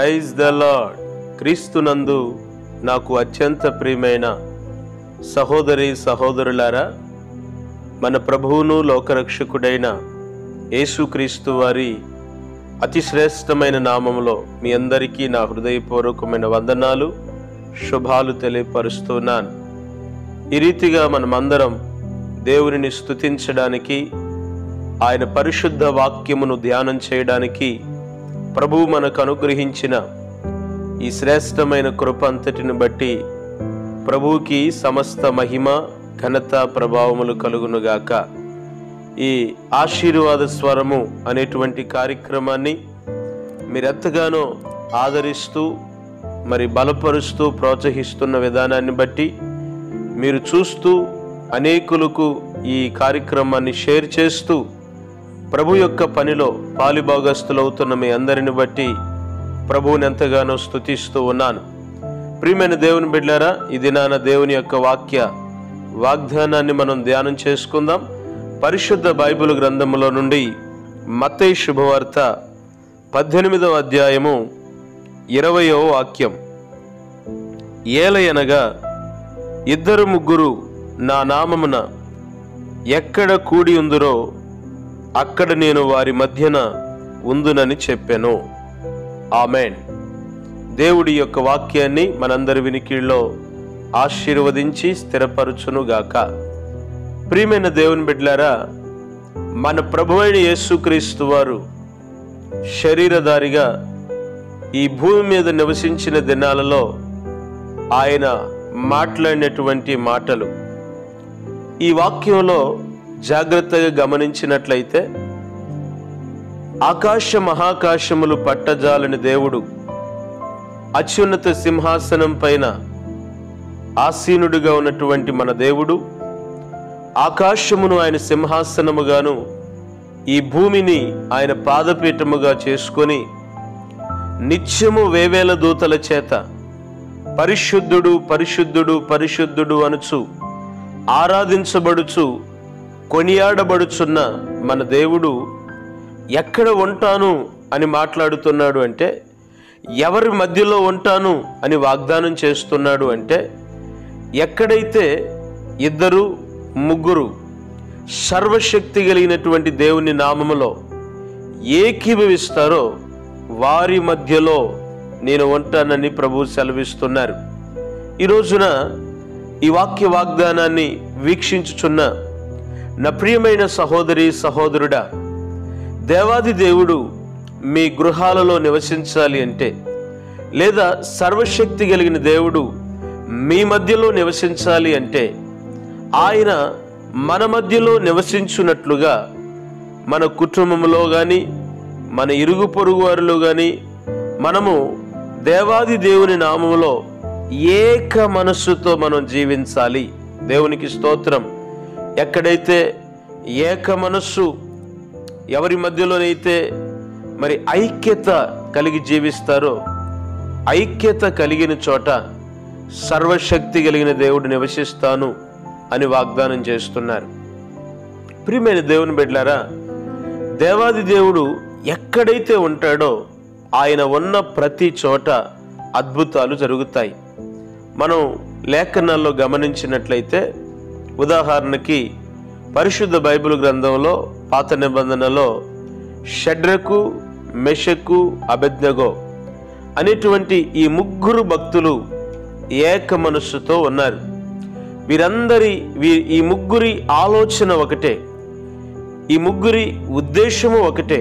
praise the lord క్రీస్తునందు నాకు అత్యంత ప్రియమైన సహోదరి సహోదరులారా మన ప్రభువును లోకరక్షకుడైన యేసుక్రీస్తు వారి అతి శ్రేష్టమైన నామములో మీ అందరికీ నా హృదయపూర్వకమైన వందనాలు శుభాలు తెలియపరుస్తున్నాను ఈ రీతిగా మనమందరం దేవునిని స్తుతించడానికి ఆయన పరిశుద్ధ వాక్యమును ధ్యానం చేయడానికి ప్రభువు మనకు అనుగ్రహించిన ఈ శ్రేష్టమైన కృప అంతటిని బట్టి ప్రభువుకి సమస్త మహిమ ఘనత ప్రభావములు కలుగునుగాక ఈ ఆశీర్వాద స్వరము అనేటువంటి కార్యక్రమాన్ని మీరెంతగానో ఆదరిస్తూ మరి బలపరుస్తూ ప్రోత్సహిస్తున్న విధానాన్ని బట్టి మీరు చూస్తూ అనేకులకు ఈ కార్యక్రమాన్ని షేర్ చేస్తూ ప్రభు యొక్క పనిలో పాలిభాగస్తులవుతున్న మీ అందరిని బట్టి ప్రభువుని ఎంతగానో స్తుతిస్తూ ఉన్నాను ప్రియమైన దేవుని బిడ్డారా ఈ దినాన దేవుని యొక్క వాక్య వాగ్దానాన్ని మనం ధ్యానం చేసుకుందాం పరిశుద్ధ బైబిల్ గ్రంథములో నుండి మత్తయి శుభవార్త పద్దెనిమిదవ అధ్యాయము ఇరవయో వాక్యం ఏలయనగా ఇద్దరు ముగ్గురు నా నామమున ఎక్కడ కూడి ఉందురో అక్కడ నేను వారి మధ్యన ఉందునని చెప్పాను ఆమెన్ దేవుడి యొక్క వాక్యాన్ని మనందరి వినికిడిలో ఆశీర్వదించి స్థిరపరచునుగాక ప్రియమైన దేవుని బిడ్లారా మన ప్రభువైన యేసుక్రీస్తు వారు శరీరధారిగా ఈ భూమి మీద నివసించిన దినాలలో ఆయన మాట్లాడినటువంటి మాటలు ఈ వాక్యంలో జాగ్రత్తగా గమనించినట్లయితే ఆకాశ మహాకాశములు పట్టజాలని దేవుడు అత్యున్నత సింహాసనం పైన ఆసీనుడిగా ఉన్నటువంటి మన దేవుడు ఆకాశమును ఆయన సింహాసనముగాను ఈ భూమిని ఆయన పాదపీఠముగా చేసుకొని నిత్యము వేవేల దూతల చేత పరిశుద్ధుడు పరిశుద్ధుడు పరిశుద్ధుడు అనుచు ఆరాధించబడుచు కొనియాడబడుచున్న మన దేవుడు ఎక్కడ ఉంటాను అని మాట్లాడుతున్నాడు అంటే ఎవరి మధ్యలో ఉంటాను అని వాగ్దానం చేస్తున్నాడు అంటే ఎక్కడైతే ఇద్దరు ముగ్గురు సర్వశక్తి కలిగినటువంటి దేవుని నామములో ఏకీభవిస్తారో వారి మధ్యలో నేను ఉంటానని ప్రభు సెలవిస్తున్నారు ఈ రోజున ఈ వాక్య వాగ్దానాన్ని వీక్షించుచున్న నా ప్రియమైన సహోదరి సహోదరుడా దేవాది దేవుడు మీ గృహాలలో నివసించాలి అంటే లేదా సర్వశక్తి కలిగిన దేవుడు మీ మధ్యలో నివసించాలి అంటే ఆయన మన మధ్యలో నివసించున్నట్లుగా మన కుటుంబంలో కానీ మన ఇరుగు పొరుగు వారిలో కానీ మనము దేవాది దేవుని నామములో ఏక మనస్సుతో మనం జీవించాలి దేవునికి స్తోత్రం ఎక్కడైతే ఏక మనస్సు ఎవరి మధ్యలోనైతే మరి ఐక్యత కలిగి జీవిస్తారో ఐక్యత కలిగిన చోట సర్వశక్తి కలిగిన దేవుడు నివసిస్తాను అని వాగ్దానం చేస్తున్నారు ప్రియమైన దేవుని బిడ్డారా దేవాది దేవుడు ఎక్కడైతే ఉంటాడో ఆయన ఉన్న ప్రతి చోట అద్భుతాలు జరుగుతాయి మనం లేఖనాల్లో గమనించినట్లయితే ఉదాహరణకి పరిశుద్ధ బైబిల్ గ్రంథంలో పాత నిబంధనలో షడ్రకు మెషకు అబెజ్ఞగో అనేటువంటి ఈ ముగ్గురు భక్తులు ఏక మనస్సుతో ఉన్నారు వీరందరి వీ ఈ ముగ్గురి ఆలోచన ఒకటే ఈ ముగ్గురి ఉద్దేశము ఒకటే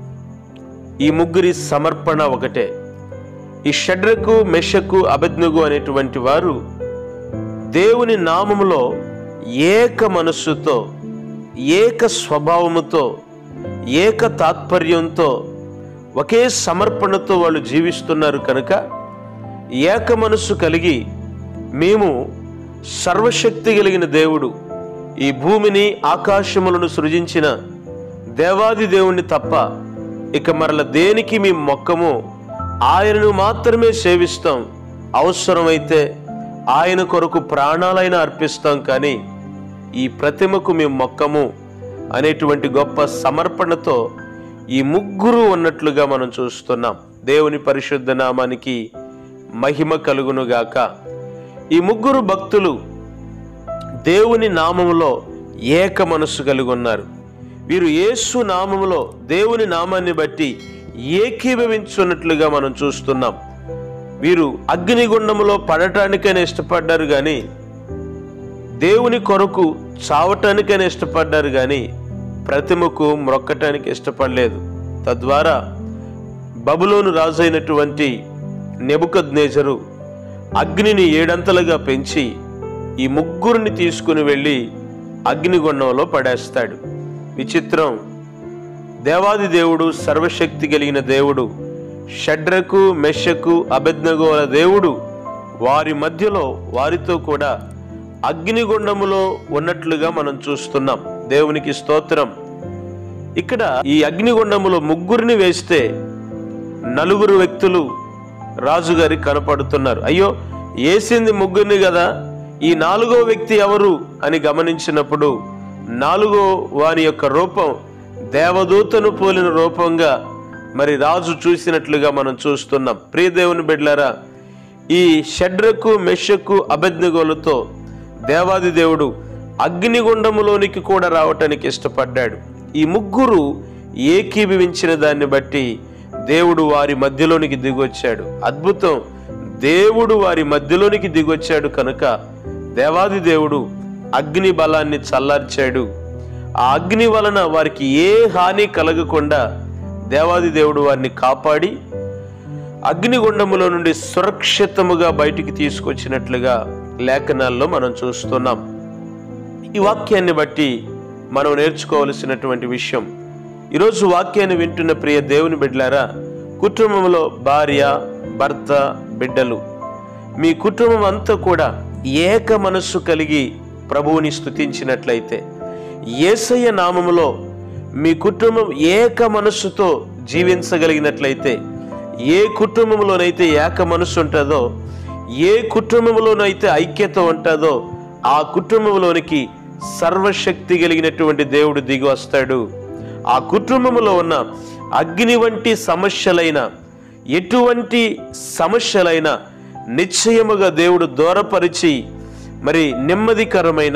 ఈ ముగ్గురి సమర్పణ ఒకటే ఈ షడ్రకు మెషకు అభిజ్ఞగు అనేటువంటి వారు దేవుని నామములో ఏక మనస్సుతో ఏక స్వభావముతో ఏక తాత్పర్యంతో ఒకే సమర్పణతో వాళ్ళు జీవిస్తున్నారు కనుక ఏక మనస్సు కలిగి మేము సర్వశక్తి కలిగిన దేవుడు ఈ భూమిని ఆకాశములను సృజించిన దేవాది దేవుణ్ణి తప్ప ఇక మరల దేనికి మేము మొక్కము ఆయనను మాత్రమే సేవిస్తాం అవసరమైతే ఆయన కొరకు ప్రాణాలైనా అర్పిస్తాం కానీ ఈ ప్రతిమకు మేము మొక్కము అనేటువంటి గొప్ప సమర్పణతో ఈ ముగ్గురు ఉన్నట్లుగా మనం చూస్తున్నాం దేవుని పరిశుద్ధ నామానికి మహిమ కలుగునుగాక ఈ ముగ్గురు భక్తులు దేవుని నామములో ఏక మనస్సు కలిగి ఉన్నారు వీరు యేసు నామములో దేవుని నామాన్ని బట్టి ఏకీభవించున్నట్లుగా మనం చూస్తున్నాం వీరు అగ్నిగుండములో పడటానికైనా ఇష్టపడ్డారు కానీ దేవుని కొరకు చావటానికైనా ఇష్టపడ్డారు కానీ ప్రతిమకు మ్రొక్కటానికి ఇష్టపడలేదు తద్వారా బబులోను రాజైనటువంటి నెబుకద్నేజరు అగ్నిని ఏడంతలుగా పెంచి ఈ ముగ్గురిని తీసుకుని వెళ్ళి అగ్నిగుండంలో పడేస్తాడు విచిత్రం దేవాది దేవుడు సర్వశక్తి కలిగిన దేవుడు షడ్రకు మెషకు అభిజ్ఞగోల దేవుడు వారి మధ్యలో వారితో కూడా అగ్నిగుండములో ఉన్నట్లుగా మనం చూస్తున్నాం దేవునికి స్తోత్రం ఇక్కడ ఈ అగ్నిగుండములో ముగ్గురిని వేస్తే నలుగురు వ్యక్తులు రాజుగారి కనపడుతున్నారు అయ్యో వేసింది ముగ్గురిని కదా ఈ నాలుగో వ్యక్తి ఎవరు అని గమనించినప్పుడు నాలుగో వాని యొక్క రూపం దేవదూతను పోలిన రూపంగా మరి రాజు చూసినట్లుగా మనం చూస్తున్నాం ప్రియదేవుని బిడ్లారా ఈ షడ్రకు మెషకు అభిజ్ఞగోలతో దేవాది దేవుడు అగ్నిగుండములోనికి కూడా రావటానికి ఇష్టపడ్డాడు ఈ ముగ్గురు ఏకీభవించిన దాన్ని బట్టి దేవుడు వారి మధ్యలోనికి దిగొచ్చాడు అద్భుతం దేవుడు వారి మధ్యలోనికి దిగొచ్చాడు కనుక దేవాది దేవుడు అగ్ని బలాన్ని చల్లార్చాడు ఆ అగ్ని వలన వారికి ఏ హాని కలగకుండా దేవాది దేవుడు వారిని కాపాడి అగ్నిగుండములో నుండి సురక్షితముగా బయటికి తీసుకొచ్చినట్లుగా లేఖనాల్లో మనం చూస్తున్నాం ఈ వాక్యాన్ని బట్టి మనం నేర్చుకోవలసినటువంటి విషయం ఈరోజు వాక్యాన్ని వింటున్న ప్రియ దేవుని బిడ్డలారా కుటుంబంలో భార్య భర్త బిడ్డలు మీ కుటుంబం అంతా కూడా ఏక మనస్సు కలిగి ప్రభువుని స్తుతించినట్లయితే ఏసయ్య నామములో మీ కుటుంబం ఏక మనస్సుతో జీవించగలిగినట్లయితే ఏ కుటుంబంలోనైతే ఏక మనస్సు ఉంటుందో ఏ కుటుంబంలోనైతే ఐక్యత ఉంటుందో ఆ కుటుంబంలోనికి సర్వశక్తి కలిగినటువంటి దేవుడు దిగి వస్తాడు ఆ కుటుంబంలో ఉన్న అగ్ని వంటి సమస్యలైన ఎటువంటి సమస్యలైన నిశ్చయముగా దేవుడు దూరపరిచి మరి నెమ్మదికరమైన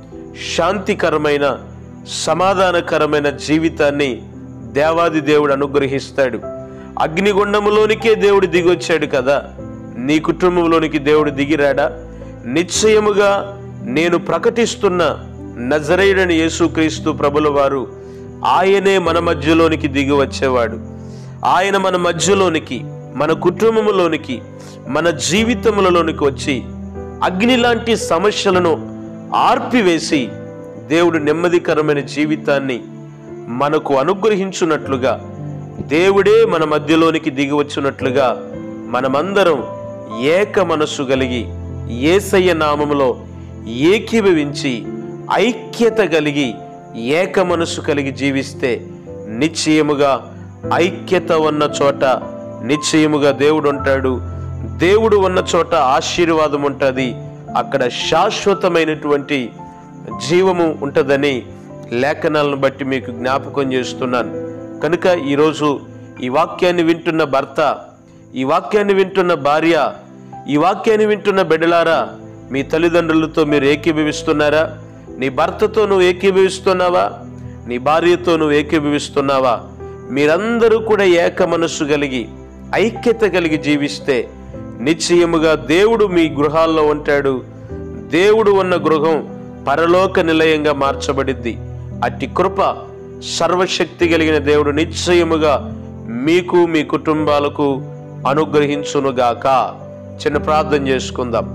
శాంతికరమైన సమాధానకరమైన జీవితాన్ని దేవాది దేవుడు అనుగ్రహిస్తాడు అగ్నిగుండములోనికే దేవుడు దిగొచ్చాడు కదా నీ కుటుంబంలోనికి దేవుడు దిగిరాడా నిశ్చయముగా నేను ప్రకటిస్తున్న నజరేయుడని యేసుక్రీస్తు ప్రభుల వారు ఆయనే మన మధ్యలోనికి దిగి వచ్చేవాడు ఆయన మన మధ్యలోనికి మన కుటుంబములోనికి మన జీవితములలోనికి వచ్చి అగ్ని లాంటి సమస్యలను ఆర్పివేసి దేవుడు నెమ్మదికరమైన జీవితాన్ని మనకు అనుగ్రహించున్నట్లుగా దేవుడే మన మధ్యలోనికి దిగి వచ్చినట్లుగా మనమందరం ఏక మనస్సు కలిగి ఏసయ్య నామములో ఏకీభవించి ఐక్యత కలిగి ఏక మనస్సు కలిగి జీవిస్తే నిశ్చయముగా ఐక్యత ఉన్న చోట నిశ్చయముగా దేవుడు ఉంటాడు దేవుడు ఉన్న చోట ఆశీర్వాదం ఉంటుంది అక్కడ శాశ్వతమైనటువంటి జీవము ఉంటుందని లేఖనాలను బట్టి మీకు జ్ఞాపకం చేస్తున్నాను కనుక ఈరోజు ఈ వాక్యాన్ని వింటున్న భర్త ఈ వాక్యాన్ని వింటున్న భార్య ఈ వాక్యాన్ని వింటున్న బిడ్డలారా మీ తల్లిదండ్రులతో మీరు ఏకీభవిస్తున్నారా నీ భర్తతో నువ్వు ఏకీభవిస్తున్నావా నీ భార్యతో నువ్వు ఏకీభవిస్తున్నావా మీరందరూ కూడా ఏక మనస్సు కలిగి ఐక్యత కలిగి జీవిస్తే నిశ్చయముగా దేవుడు మీ గృహాల్లో ఉంటాడు దేవుడు ఉన్న గృహం పరలోక నిలయంగా మార్చబడిద్ది అట్టి కృప సర్వశక్తి కలిగిన దేవుడు నిశ్చయముగా మీకు మీ కుటుంబాలకు అనుగ్రహించునుగాక చిన్న ప్రార్థన చేసుకుందాం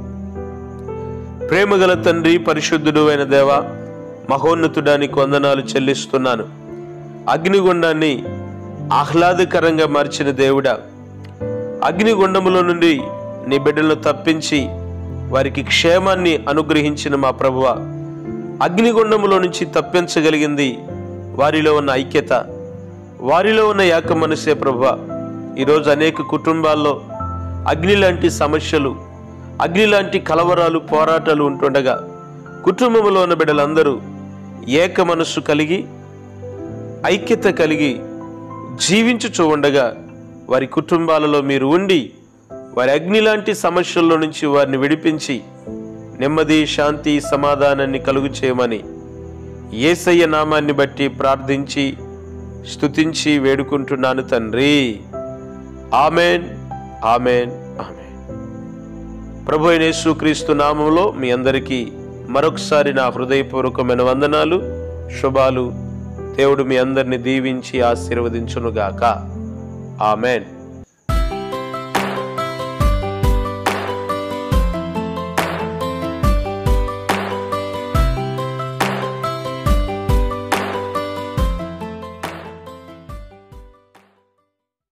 ప్రేమగల తండ్రి పరిశుద్ధుడు అయిన దేవ మహోన్నతుడానికి వందనాలు చెల్లిస్తున్నాను అగ్నిగుండాన్ని ఆహ్లాదకరంగా మార్చిన దేవుడా అగ్నిగుండములో నుండి నీ బిడ్డలను తప్పించి వారికి క్షేమాన్ని అనుగ్రహించిన మా ప్రభువ అగ్నిగుండములో నుంచి తప్పించగలిగింది వారిలో ఉన్న ఐక్యత వారిలో ఉన్న ఏక మనసే ప్రభువ ఈరోజు అనేక కుటుంబాల్లో అగ్ని లాంటి సమస్యలు అగ్ని లాంటి కలవరాలు పోరాటాలు ఉంటుండగా కుటుంబంలో ఉన్న బిడ్డలందరూ ఏక మనస్సు కలిగి ఐక్యత కలిగి జీవించుచూ ఉండగా వారి కుటుంబాలలో మీరు ఉండి వారి అగ్ని లాంటి సమస్యల్లో నుంచి వారిని విడిపించి నెమ్మది శాంతి సమాధానాన్ని కలుగు చేయమని ఏసయ్య నామాన్ని బట్టి ప్రార్థించి స్తుతించి వేడుకుంటున్నాను తండ్రి ఆమెన్ ఆమెన్ ఆమెన్ ప్రభు అయిన యేసుక్రీస్తు నామంలో మీ అందరికీ మరొకసారి నా హృదయపూర్వకమైన వందనాలు శుభాలు దేవుడు మీ అందరిని దీవించి ఆశీర్వదించునుగాక ఆమెన్